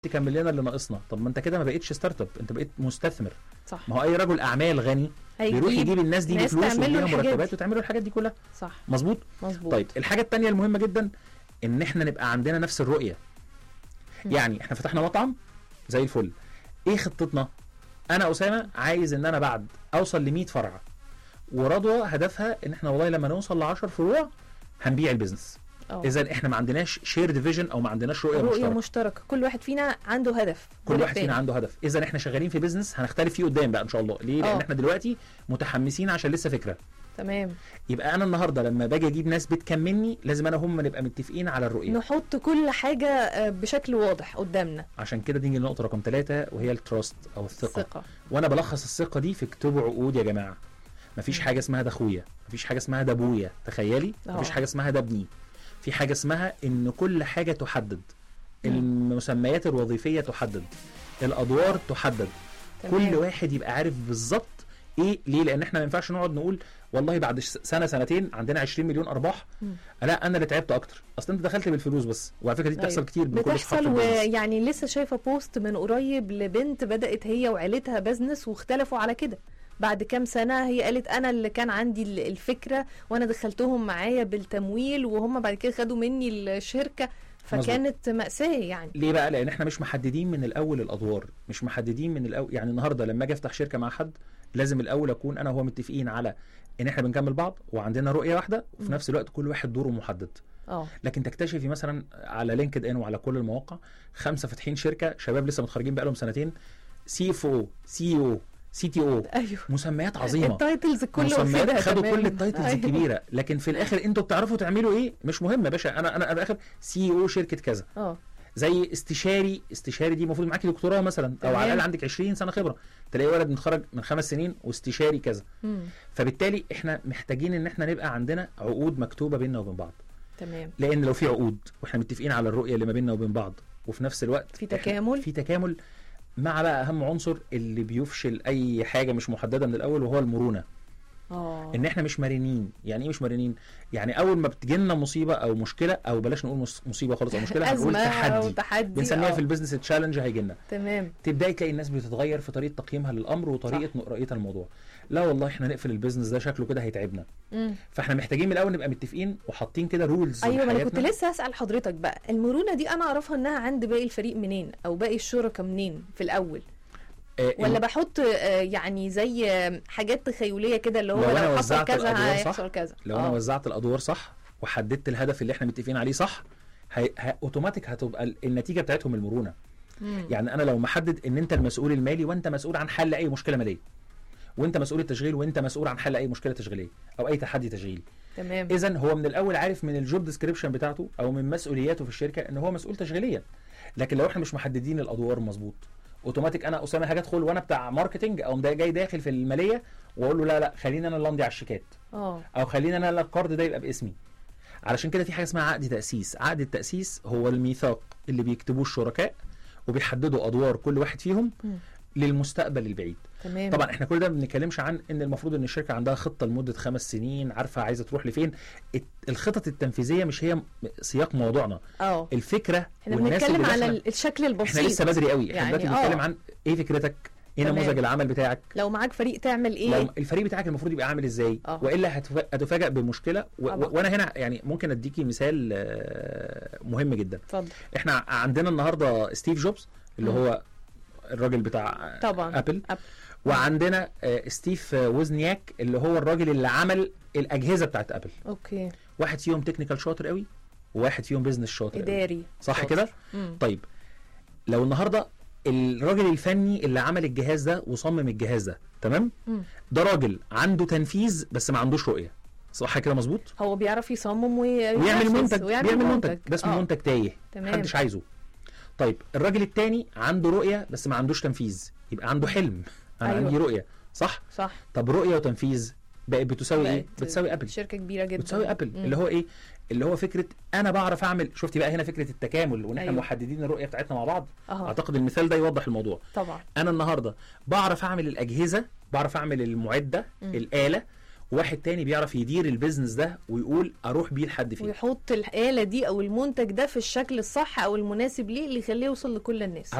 تكمل لنا اللي ناقصنا طب ما انت كده ما بقتش ستارت اب انت بقيت مستثمر صح ما هو اي رجل اعمال غني بيروح يجيب الناس دي ناس بفلوس تعمل له ويديها الحاجات مرتبات دي. وتعملوا الحاجات دي كلها صح مظبوط مظبوط طيب الحاجه التانية المهمه جدا ان احنا نبقى عندنا نفس الرؤيه م. يعني احنا فتحنا مطعم زي الفل ايه خطتنا انا اسامه عايز ان انا بعد اوصل ل 100 فرع ورضوى هدفها ان احنا والله لما نوصل ل 10 فروع هنبيع البيزنس اه اذا احنا ما عندناش شير ديفيجن او ما عندناش رؤيه, رؤية مشتركه مشتركة كل واحد فينا عنده هدف كل غير واحد فينا التاني. عنده هدف اذا احنا شغالين في بيزنس هنختلف فيه قدام بقى ان شاء الله ليه لان اه. احنا دلوقتي متحمسين عشان لسه فكره تمام يبقى انا النهارده لما باجي اجيب ناس بتكملني لازم انا هم نبقى متفقين على الرؤيه نحط كل حاجة آه، بشكل واضح قدامنا عشان كده نيجي لنقطه رقم ثلاثة وهي التراست او الثقه الثقة وانا بلخص الثقه دي في اكتبوا عقود يا جماعه مفيش مم. حاجه اسمها ده اخويا مفيش حاجه اسمها ده ابويا تخيلي مفيش اه. حاجه اسمها ده ابني في حاجه اسمها ان كل حاجه تحدد مم. المسميات الوظيفيه تحدد الادوار تحدد تمام. كل واحد يبقى عارف بالظبط ايه ليه لان احنا ما ينفعش نقعد نقول والله بعد ش- سنه سنتين عندنا 20 مليون ارباح مم. لا انا اللي تعبت اكتر اصل انت دخلت بالفلوس بس وعلى فكره دي بتحصل أيوة. كتير بكل أصحاب بتحصل في البيزنس. ويعني لسه شايفه بوست من قريب لبنت بدات هي وعيلتها بزنس واختلفوا على كده بعد كام سنه هي قالت انا اللي كان عندي ال- الفكره وانا دخلتهم معايا بالتمويل وهم بعد كده خدوا مني الشركه فكانت مأساة يعني ليه بقى لان احنا مش محددين من الاول الادوار مش محددين من الاول يعني النهارده لما اجي افتح شركه مع حد لازم الاول اكون انا وهو متفقين على ان احنا بنكمل بعض وعندنا رؤيه واحده وفي مم. نفس الوقت كل واحد دوره محدد اه لكن تكتشفي مثلا على لينكد ان وعلى كل المواقع خمسه فاتحين شركه شباب لسه متخرجين بقالهم سنتين سي اف او سي او سي تي او ايوه مسميات عظيمه التايتلز كله مسميات واخدها خدوا تمام. كل التايتلز أيوة. الكبيره لكن في الاخر انتوا بتعرفوا تعملوا ايه مش مهم يا باشا انا انا انا الاخر سي او شركه كذا اه زي استشاري استشاري دي المفروض معاكي دكتوراه مثلا او تمام. على الاقل عندك 20 سنه خبره تلاقي ولد متخرج من خمس سنين واستشاري كذا مم. فبالتالي احنا محتاجين ان احنا نبقى عندنا عقود مكتوبه بيننا وبين بعض تمام لان لو في عقود واحنا متفقين على الرؤيه اللي ما بيننا وبين بعض وفي نفس الوقت في إحنا تكامل. في تكامل مع بقى اهم عنصر اللي بيفشل اي حاجه مش محدده من الاول وهو المرونه اه ان احنا مش مرنين يعني ايه مش مرنين يعني اول ما بتجي لنا مصيبه او مشكله او بلاش نقول مص- مصيبه خالص او مشكله هنقول ازمه او تحدي تحدي بنسميها آه. في البيزنس تشالنج هيجي لنا تمام تبداي تلاقي الناس بتتغير في طريقه تقييمها للامر وطريقه رؤيتها الموضوع لا والله احنا نقفل البيزنس ده شكله كده هيتعبنا مم. فاحنا محتاجين من الاول نبقى متفقين وحاطين كده رولز ايوه ما انا كنت لسه هسال حضرتك بقى المرونه دي انا اعرفها انها عند باقي الفريق منين او باقي الشركاء منين في الاول آه ولا بحط آه، يعني زي آه، حاجات تخيليه كده اللي هو لو أنا لو حصل وزعت كذا الأدوار صح، هيحصل كذا لو انا آه. وزعت الادوار صح وحددت الهدف اللي احنا متفقين عليه صح هي... ه... اوتوماتيك هتبقى ال- النتيجه بتاعتهم المرونه مم. يعني انا لو محدد ان انت المسؤول المالي وانت مسؤول عن حل اي مشكله ماليه وانت مسؤول التشغيل وانت مسؤول عن حل اي مشكله تشغيليه او اي تحدي تشغيلي تمام اذا هو من الاول عارف من الجوب ديسكريبشن بتاعته او من مسؤولياته في الشركه ان هو مسؤول تشغيليا لكن لو احنا مش محددين الادوار مظبوط اوتوماتيك انا اسامه هاجي ادخل وانا بتاع ماركتنج او ده جاي داخل في الماليه واقول له لا لا خليني انا اللي امضي على الشيكات اه او خليني انا اللي القرض ده يبقى باسمي علشان كده في حاجه اسمها عقد تاسيس عقد التاسيس هو الميثاق اللي بيكتبوه الشركاء وبيحددوا ادوار كل واحد فيهم مم. للمستقبل البعيد تمام طبعا احنا كل ده ما بنتكلمش عن ان المفروض ان الشركه عندها خطه لمده خمس سنين عارفه عايزه تروح لفين الت- الخطط التنفيذيه مش هي م- سياق موضوعنا اه الفكره احنا والناس بنتكلم اللي على داخلة- ال- الشكل البسيط احنا لسه بدري قوي احنا يعني دلوقتي آه. بنتكلم عن ايه فكرتك ايه تمام. نموذج العمل بتاعك لو معاك فريق تعمل ايه لو الفريق بتاعك المفروض يبقى عامل ازاي آه. والا هتف- هتفاجئ بمشكله و... طبعا. و... وانا هنا يعني ممكن اديكي مثال آه، مهم جدا اتفضل احنا عندنا النهارده ستيف جوبز اللي مم. هو الراجل بتاع طبعا ابل أب. وعندنا آه، ستيف آه، وزنياك اللي هو الراجل اللي عمل الاجهزه بتاعت ابل اوكي واحد فيهم تكنيكال شاطر قوي وواحد فيهم بيزنس شاطر قوي. اداري صح شاطر. كده مم. طيب لو النهارده الراجل الفني اللي عمل الجهاز ده وصمم الجهاز ده تمام مم. ده راجل عنده تنفيذ بس ما عندوش رؤيه صح كده مظبوط هو بيعرف يصمم وي- ويعمل وينفذ منتج ويعمل بيعمل منتج ده اسمه آه. منتج تايه تمام. محدش عايزه طيب الراجل التاني عنده رؤيه بس ما عندوش تنفيذ يبقى عنده حلم انا أيوة. عندي رؤيه صح صح طب رؤيه وتنفيذ بقت بتساوي ايه بقت بتساوي ابل شركه كبيره جدا بتساوي ابل مم. اللي هو ايه اللي هو فكره انا بعرف اعمل شفتي بقى هنا فكره التكامل وان احنا أيوة. محددين الرؤيه بتاعتنا مع بعض اه اعتقد المثال ده يوضح الموضوع طبعا انا النهارده بعرف اعمل الاجهزه بعرف اعمل المعده مم. الاله وواحد تاني بيعرف يدير البيزنس ده ويقول اروح بيه لحد فين ويحط الآلة دي أو المنتج ده في الشكل الصح أو المناسب ليه اللي يخليه يوصل لكل الناس